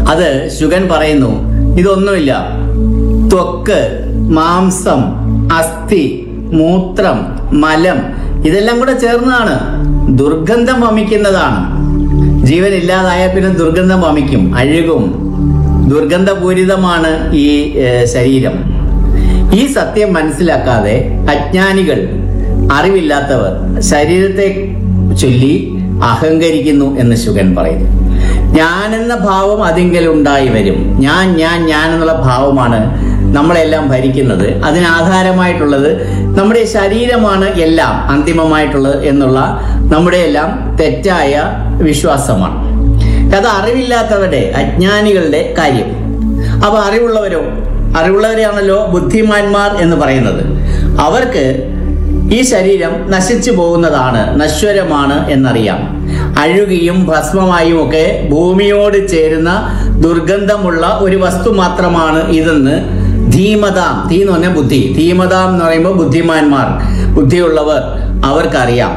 അത് ശുഗൻ പറയുന്നു ഇതൊന്നുമില്ല ത്വക്ക് മാംസം അസ്ഥി മൂത്രം മലം ഇതെല്ലാം കൂടെ ചേർന്നതാണ് ദുർഗന്ധം വമിക്കുന്നതാണ് ജീവൻ ഇല്ലാതായ പിന്നെ ദുർഗന്ധം വമിക്കും അഴുകും ദുർഗന്ധപൂരിതമാണ് ഈ ഏഹ്, ശരീരം ഈ സത്യം മനസ്സിലാക്കാതെ അജ്ഞാനികൾ അറിവില്ലാത്തവർ ശരീരത്തെ ചൊല്ലി അഹങ്കരിക്കുന്നു എന്ന് ശുഗൻ പറയുന്നു ഞാൻ എന്ന ഭാവം അതിങ്കൽ ഉണ്ടായി വരും ഞാൻ ഞാൻ ഞാൻ എന്നുള്ള ഭാവമാണ് നമ്മളെല്ലാം ഭരിക്കുന്നത് അതിനാധാരമായിട്ടുള്ളത് നമ്മുടെ ശരീരമാണ് എല്ലാം അന്തിമമായിട്ടുള്ളത് എന്നുള്ള നമ്മുടെ എല്ലാം തെറ്റായ വിശ്വാസമാണ് അത് അറിവില്ലാത്തവരുടെ അജ്ഞാനികളുടെ കാര്യം അപ്പൊ അറിവുള്ളവരോ അറിവുള്ളവരെയാണല്ലോ ബുദ്ധിമാന്മാർ എന്ന് പറയുന്നത് അവർക്ക് ഈ ശരീരം നശിച്ചു പോകുന്നതാണ് നശ്വരമാണ് എന്നറിയാം അഴുകിയും ഭസ്മമായും ഒക്കെ ഭൂമിയോട് ചേരുന്ന ദുർഗന്ധമുള്ള ഒരു വസ്തു മാത്രമാണ് ഇതെന്ന് ധീമതാം ധീ എന്ന് പറഞ്ഞാൽ ബുദ്ധി ധീമതാം എന്ന് പറയുമ്പോൾ ബുദ്ധിമാന്മാർ ബുദ്ധിയുള്ളവർ അവർക്കറിയാം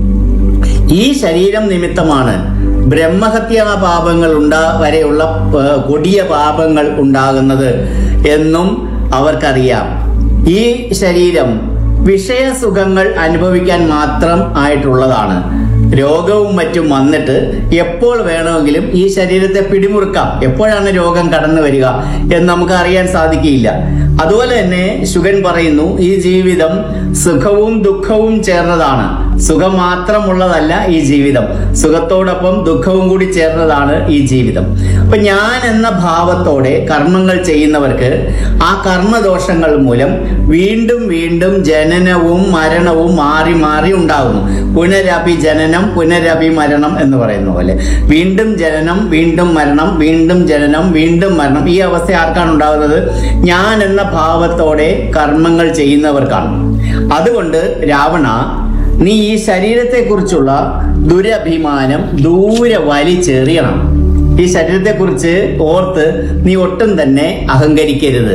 ഈ ശരീരം നിമിത്തമാണ് ബ്രഹ്മഹത്യാ പാപങ്ങൾ ഉണ്ടാ വരെയുള്ള പ- കൊടിയ പാപങ്ങൾ ഉണ്ടാകുന്നത് എന്നും അവർക്കറിയാം ഈ ശരീരം വിഷയസുഖങ്ങൾ അനുഭവിക്കാൻ മാത്രം ആയിട്ടുള്ളതാണ് രോഗവും മറ്റും വന്നിട്ട് എപ്പോൾ വേണമെങ്കിലും ഈ ശരീരത്തെ പിടിമുറുക്കാം എപ്പോഴാണ് രോഗം കടന്നു വരിക എന്ന് നമുക്ക് അറിയാൻ സാധിക്കില്ല അതുപോലെ തന്നെ ശുഗൻ പറയുന്നു ഈ ജീവിതം സുഖവും ദുഃഖവും ചേർന്നതാണ് സുഖം മാത്രമുള്ളതല്ല ഈ ജീവിതം സുഖത്തോടൊപ്പം ദുഃഖവും കൂടി ചേർന്നതാണ് ഈ ജീവിതം അപ്പൊ ഞാൻ എന്ന ഭാവത്തോടെ കർമ്മങ്ങൾ ചെയ്യുന്നവർക്ക് ആ കർമ്മദോഷങ്ങൾ മൂലം വീണ്ടും വീണ്ടും ജനനവും മരണവും മാറി മാറി ഉണ്ടാകുന്നു പുനരഭി ജനനം പുനരഭി മരണം എന്ന് പറയുന്ന പോലെ വീണ്ടും ജനനം വീണ്ടും മരണം വീണ്ടും ജനനം വീണ്ടും മരണം ഈ അവസ്ഥ ആർക്കാണ് ഉണ്ടാകുന്നത് ഞാൻ എന്ന ഭാവത്തോടെ കർമ്മങ്ങൾ ചെയ്യുന്നവർക്കാണ് അതുകൊണ്ട് രാവണ നീ ഈ ശരീരത്തെക്കുറിച്ചുള്ള ദുരഭിമാനം ദൂരെ വലിച്ചെറിയണം ഈ ശരീരത്തെക്കുറിച്ച് ഓർത്ത് നീ ഒട്ടും തന്നെ അഹങ്കരിക്കരുത്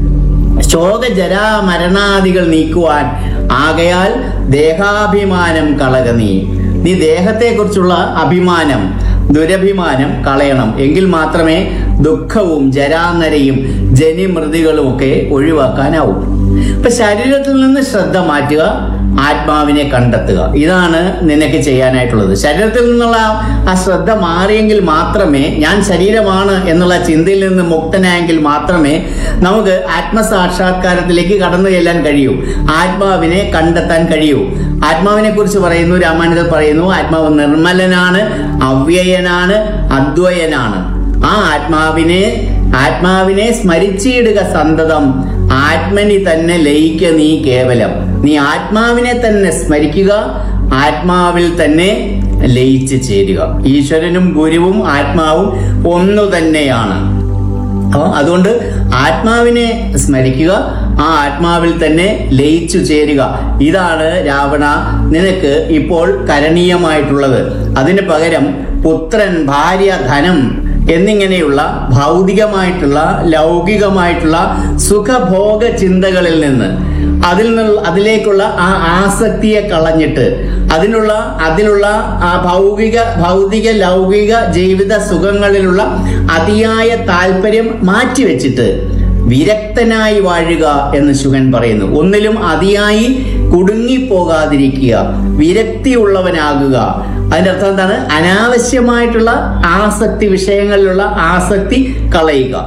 ശോകജരാ മരണാദികൾ നീക്കുവാൻ ആകയാൽ ദേഹാഭിമാനം കളക നീ നീ ദേഹത്തെക്കുറിച്ചുള്ള അഭിമാനം ദുരഭിമാനം കളയണം എങ്കിൽ മാത്രമേ ദുഃഖവും ജരാനരയും ജനിമൃതികളും ഒക്കെ ഒഴിവാക്കാനാവൂ ഇപ്പൊ ശരീരത്തിൽ നിന്ന് ശ്രദ്ധ മാറ്റുക ആത്മാവിനെ കണ്ടെത്തുക ഇതാണ് നിനക്ക് ചെയ്യാനായിട്ടുള്ളത് ശരീരത്തിൽ നിന്നുള്ള ആ- ആ ശ്രദ്ധ മാറിയെങ്കിൽ മാത്രമേ ഞാൻ ശരീരമാണ് എന്നുള്ള ചിന്തയിൽ നിന്ന് മുക്തനായെങ്കിൽ മാത്രമേ നമുക്ക് ആത്മസാക്ഷാത്കാരത്തിലേക്ക് കടന്നു ചെല്ലാൻ കഴിയൂ ആത്മാവിനെ കണ്ടെത്താൻ കഴിയൂ ആത്മാവിനെ കുറിച്ച് പറയുന്നു രാമാനുജർ പറയുന്നു ആത്മാവ് നിർമ്മലനാണ് അവ്യയനാണ് അദ്വയനാണ് ആ ആത്മാവിനെ ആത്മാവിനെ സ്മരിച്ചിടുക സന്തതം ആത്മനി തന്നെ ലയിക്ക നീ കേവലം നീ ആത്മാവിനെ തന്നെ സ്മരിക്കുക ആത്മാവിൽ തന്നെ ലയിച്ച് ചേരുക ഈശ്വരനും ഗുരുവും ആത്മാവും ഒന്നു തന്നെയാണ് അപ്പൊ അതുകൊണ്ട് ആത്മാവിനെ സ്മരിക്കുക ആ ആത്മാവിൽ തന്നെ ലയിച്ചു ചേരുക ഇതാണ് രാവണ നിനക്ക് ഇപ്പോൾ കരണീയമായിട്ടുള്ളത് അതിന് പകരം പുത്രൻ ഭാര്യ ധനം എന്നിങ്ങനെയുള്ള ഭൗതികമായിട്ടുള്ള ലൗകികമായിട്ടുള്ള സുഖഭോഗ ചിന്തകളിൽ നിന്ന് അതിൽ നിന്ന് അതിലേക്കുള്ള ആ ആസക്തിയെ കളഞ്ഞിട്ട് അതിനുള്ള അതിലുള്ള ആ ഭൗതിക ഭൗതിക ലൗകിക ജീവിത സുഖങ്ങളിലുള്ള അതിയായ താല്പര്യം മാറ്റിവെച്ചിട്ട് വിരക്തനായി വാഴുക എന്ന് ശുഗൻ പറയുന്നു ഒന്നിലും അതിയായി കുടുങ്ങിപ്പോകാതിരിക്കുക വിരക്തിയുള്ളവനാകുക അതിന്റെ അർത്ഥം എന്താണ് അനാവശ്യമായിട്ടുള്ള ആസക്തി വിഷയങ്ങളിലുള്ള ആസക്തി കളയുക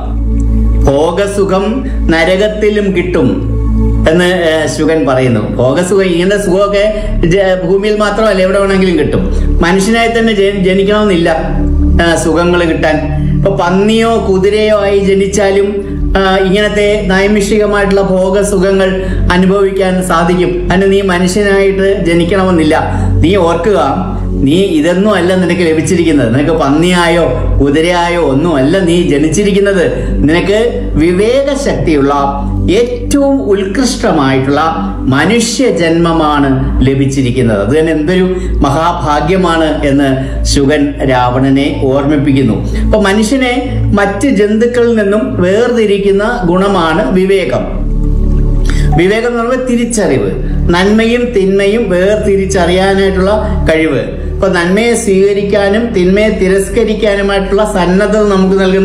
ഭോഗസുഖം നരകത്തിലും കിട്ടും എന്ന് ഏഹ്, ശുഗൻ പറയുന്നു ഭോഗസുഖം ഇങ്ങനത്തെ സുഖമൊക്കെ ജ- ഭൂമിയിൽ മാത്രമല്ല എവിടെ വേണമെങ്കിലും കിട്ടും മനുഷ്യനായി തന്നെ ജനി- ജനിക്കണമെന്നില്ല സുഖങ്ങൾ കിട്ടാൻ ഇപ്പൊ പന്നിയോ കുതിരയോ ആയി ജനിച്ചാലും ആ, ഇങ്ങനത്തെ നൈമിഷികമായിട്ടുള്ള ഭോഗസുഖങ്ങൾ അനുഭവിക്കാൻ സാധിക്കും അതിന് നീ മനുഷ്യനായിട്ട് ജനിക്കണമെന്നില്ല നീ ഓർക്കുക നീ ഇതൊന്നും അല്ല നിനക്ക് ലഭിച്ചിരിക്കുന്നത് നിനക്ക് പന്നിയായോ കുതിരയായോ ഒന്നും അല്ല നീ ജനിച്ചിരിക്കുന്നത് നിനക്ക് വിവേകശക്തിയുള്ള ഏറ്റവും ഉത്കൃഷ്ടമായിട്ടുള്ള മനുഷ്യ ജന്മമാണ് ലഭിച്ചിരിക്കുന്നത് അത് തന്നെ എന്തൊരു മഹാഭാഗ്യമാണ് എന്ന് ശുഗൻ രാവണനെ ഓർമ്മിപ്പിക്കുന്നു അപ്പൊ മനുഷ്യനെ മറ്റ് ജന്തുക്കളിൽ നിന്നും വേർതിരിക്കുന്ന ഗുണമാണ് വിവേകം വിവേകം എന്ന് പറയുമ്പോൾ തിരിച്ചറിവ് നന്മയും തിന്മയും വേർതിരിച്ചറിയാനായിട്ടുള്ള കഴിവ് ഇപ്പൊ നന്മയെ സ്വീകരിക്കാനും തിന്മയെ തിരസ്കരിക്കാനുമായിട്ടുള്ള സന്നദ്ധത നമുക്ക് നൽകുന്ന